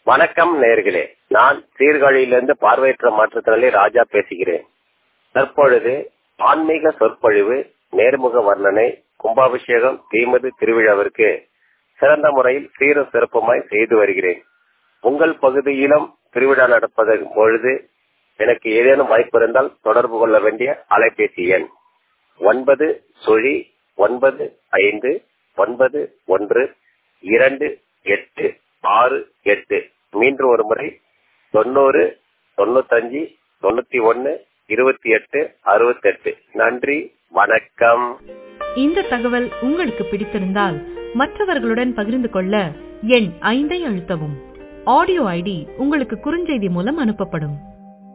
வணக்கம் நேர்களே நான் சீர்காழியிலிருந்து பார்வையற்ற மாற்றுத்திறனாளி ராஜா பேசுகிறேன் தற்பொழுது ஆன்மீக சொற்பொழிவு நேர்முக வர்ணனை கும்பாபிஷேகம் தீமது திருவிழாவிற்கு சிறந்த முறையில் சீரும் சிறப்புமாய் செய்து வருகிறேன் உங்கள் பகுதியிலும் திருவிழா நடப்பதன் பொழுது எனக்கு ஏதேனும் வாய்ப்பு இருந்தால் தொடர்பு கொள்ள வேண்டிய அலைபேசி எண் ஒன்பது சுழி ஒன்பது ஐந்து ஒன்பது ஒன்று இரண்டு எட்டு ஆறு எட்டு மீண்டும் ஒரு முறை தொண்ணூறு தொண்ணூத்தஞ்சு தொண்ணூத்தி ஒன்னு இருபத்தி எட்டு அறுபத்தி எட்டு நன்றி வணக்கம் இந்த தகவல் உங்களுக்கு பிடித்திருந்தால் மற்றவர்களுடன் பகிர்ந்து கொள்ள எண் ஐந்தை அழுத்தவும் ஆடியோ ஐடி உங்களுக்கு குறுஞ்செய்தி மூலம் அனுப்பப்படும்